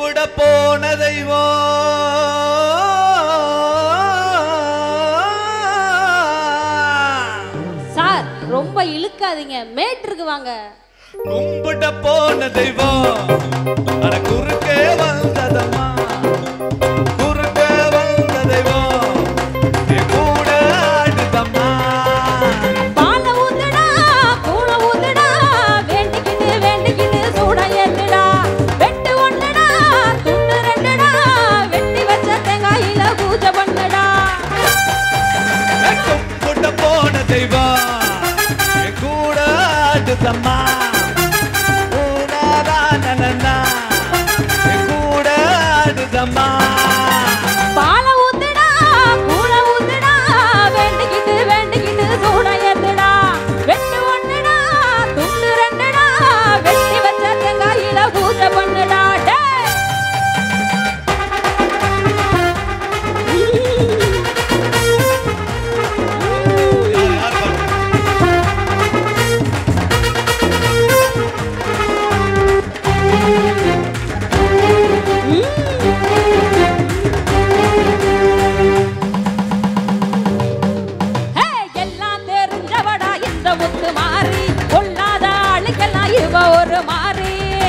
கும்பிட போன தெய்வம் சார் ரொம்ப இழுக்காதீங்க மேட்ருக்கு வாங்க கும்பிட போன தெய்வம் அட குறுக்கே வந்ததம்மா குறுக்கே வந்த தெய்வம் என் கூட ஆடுதம்மா பால ஊத்துடா கூழ ஊத்துடா வேண்டிக்கிட்டு வேண்டிக்கிட்டு சூட ஏத்துடா வெட்டு ஒண்ணுடா துண்டு ரெண்டுடா வெட்டி வச்ச தேங்காயில பூஜை பண்ணுடா ஏ, கும்பிட போன தெய்வம் என் கூட ஆடுதம்மா ஊனாதானனா, என் கூட ஆடுதம்மா பால ஊத்துடா கூழ ஊத்துடா வேண்டிக்கிட்டு வேண்டிக்கிட்டு சூட ஏத்துடா வெட்டு ஒண்ணுடா துண்டு ரெண்டுடா வெட்டி வச்ச தேங்காயில பூஜை பண்ணுடா டேய் யார் பாரு? ஹே, எல்லாம் தெரிஞ்சவடா இந்த முத்து மாறி கொள்ளாத ஆளுக்கெல்லாம் இவ ஒரு மாறி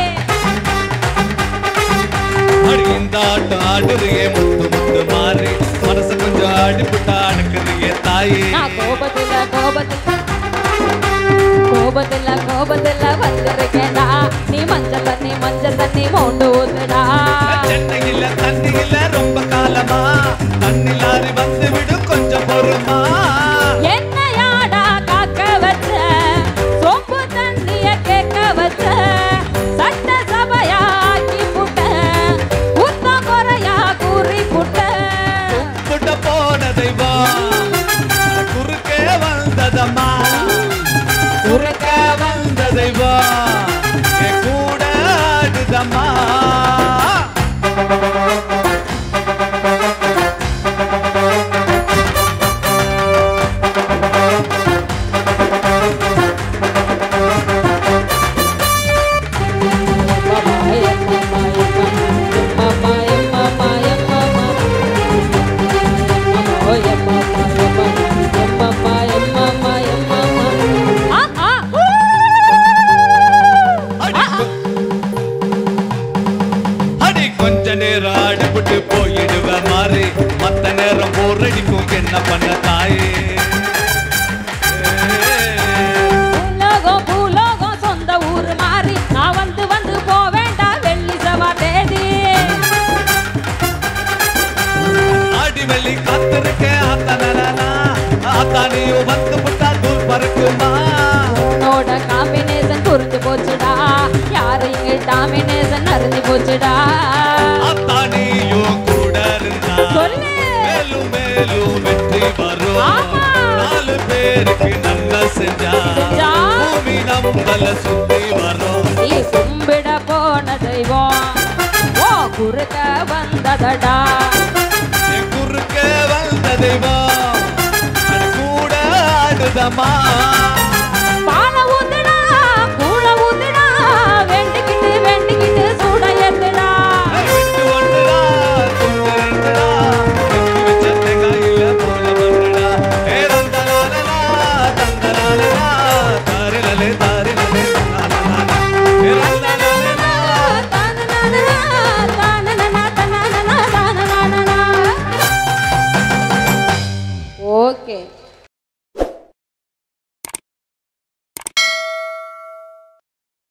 அடி இந்த ஆட்டம் ஆடுறியே முத்து முத்து மாறி மனசு கொஞ்சம் அடிபட்டா அடக்குறியே தாயே நான் கோபத்துல கோபத்துல கோபத்துல கோபத்துல வந்திருக்கேன்டா நீ மஞ்சள் தண்ணி மஞ்சள் தண்ணி மோண்டு ஊத்துடா சென்னை இல்ல தண்ணி இல்ல ரொம்ப காலமா தண்ணி லாரி வந்து விடு கொஞ்சம் பொறுமா என்னையாடா காக்க வச்ச சோப்பு தண்ணிய கேட்க வச்ச சட்ட சபையாக்கி புட்ட உத்த குறையா கூறி புட்ட புட்ட போன தெய்வம் குறுக்கே வந்ததம்மா குறுக்கே வந்த தெய்வம் என் கூட ஆடுதம்மா அடி கொ- அடி கொஞ்ச நேரம் அடிபட்டு போயிடுவ மாறி மத்த நேரம் போரடிக்கும் என்ன பண்ண தாயே பூலோகம் பூலோகம் சொந்த ஊர் மாறி நான் வந்து வந்து போவேண்டா வெள்ளி செவ்வாய் தேதி ஆடி வெள்ளி காத்திருக்கேன் ஆத்தா நலனா ஆத்தா நீயும் வந்து புட்டா தூள் பறக்குமா உன்னோட காம்பினேஷன் புரிஞ்சு போச்சுடா யாரு இங்க டாமினேஷன் அறிஞ்சு போச்சுடா ஆத்தா நீயும் கூட இருந்தா சொல்லு. மேலும் மேலும் வெற்றி வரும் ஆமா. நாலு பேருக்கு நன்மை செஞ்சா செஞ்சா. பூமி நம்மள சுத்தி வரும் நீ கும்பிட போன தெய்வம் ஓ குறுக்க வந்ததடா என் குறுக்கே வந்த தெய்வம் அட கூட ஆடுதம்மா